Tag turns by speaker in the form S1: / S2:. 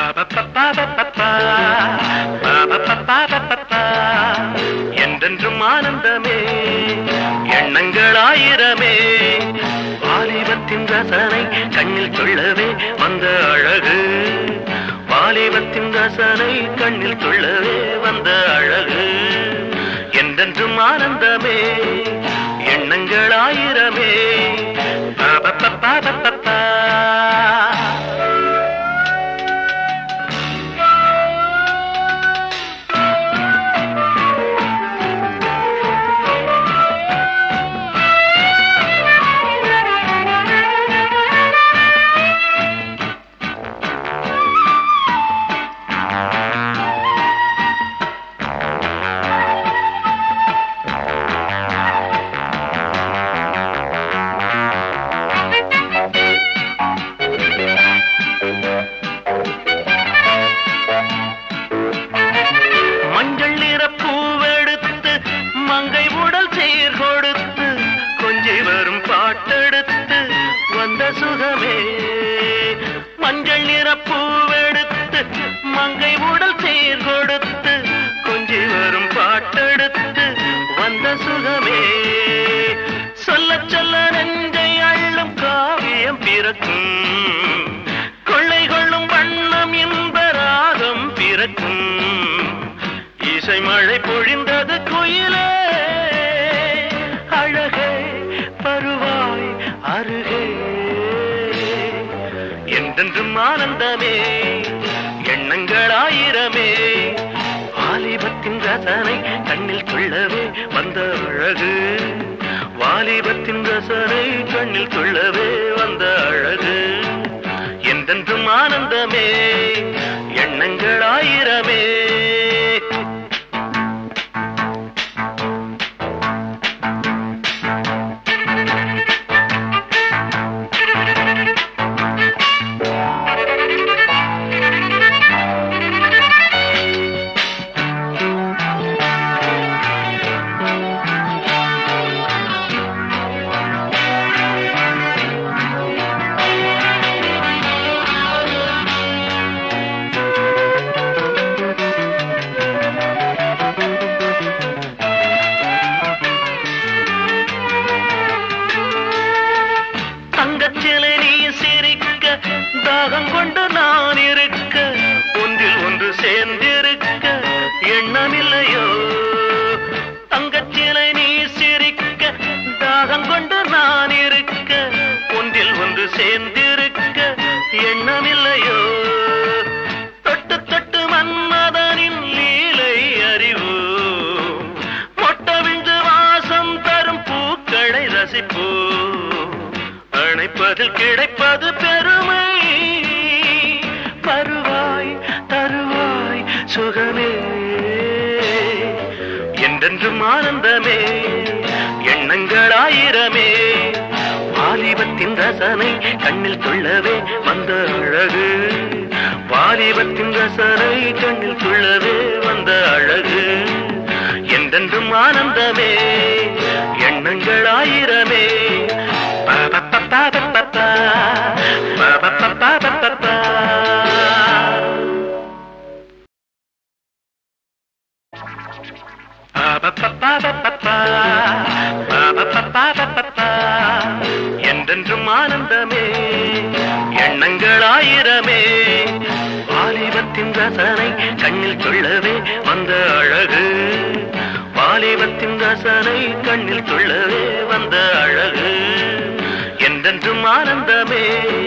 S1: என்றென்றும் ஆனந்தமே எண்ணங்கள் ஆயிரமே வாலிபத்தின் ரசனை கண்ணில் கொள்ளவே வந்த அழகு வாலிபத்தின் ரசனை கண்ணில் கொள்ளவே வந்த அழகு என்றென்றும் ஆனந்தமே எண்ணங்கள் ஆயிரமே பாபப்பா மஞ்சள் நிற பூவெடுத்து மங்கை உடல் சீர் கொடுத்து கொஞ்சி வரும் பாட்டெடுத்து வந்த சுகமே மஞ்சள் நிற பூவெடுத்து மங்கை உடல் சீர் கொடுத்து கொஞ்சி வரும் பாட்டெடுத்து வந்த சுகமே சொல்ல சொல்ல நெஞ்சை அள்ளும் காவியம் பிறக்கும் கொள்ளை கொள்ளும் வண்ணம் இன்ப ராகம் பிறக்கும் இசை மழை பொழிந்தது குயிலே அழகே பருவாய் அருகே என்றென்றும் ஆனந்தமே எண்ணங்கள் ஆயிரமே வாலிபத்தின் ரசனை கண்ணில் கொள்ளவே வந்த அழகு வாலிபத்தின் ரசனை கண்ணில் கொள்ளவே வந்த அழகு என்றென்றும் ஆனந்தமே எண்ணங்கள் ஆயிரமே தங்கச்சிலை நீ சிரிக்க தாகம் கொண்டு நான் இருக்க ஒன்றில் ஒன்று சேர்ந்திருக்க எண்ணமில்லையோ தங்கச்சிலை நீ சிரிக்க தாகம் கொண்டு நான் இருக்க ஒன்றில் ஒன்று சேர்ந்திருக்க எண்ணமில்லையோ தொட்டு தொட்டு மன்மதனின் லீலை அறிவு மொட்டவிழ்ந்து வாசம் தரும் பூக்களை ரசிப்போ அணைப்பதில் கிடைப்பது பெருமை பருவாய் தருவாய் சுகமே என்றென்றும் ஆனந்தமே எண்ணங்கள் ஆயிரமே வாலிபத்தின் ரசனை கண்ணில் கொள்ளவே வந்த அழகு வாலிபத்தின் ரசனை கண்ணில் கொள்ளவே வந்த அழகு என்றென்றும் ஆனந்தமே எண்ணங்கள் ஆயிரமே பபபபபபபா, பபபபபபபா. பபபபபபபா, பபபபபபபா. என்றென்றும் ஆனந்தமே எண்ணங்கள் ஆயிரமே வாலிபத்தின் ரசனை கண்ணில் கொள்ளவே வந்த அழகு வாலிபத்தின் ரசனை கண்ணில் கொள்ளவே வந்த அழகு என்றென்றும் ஆனந்தமே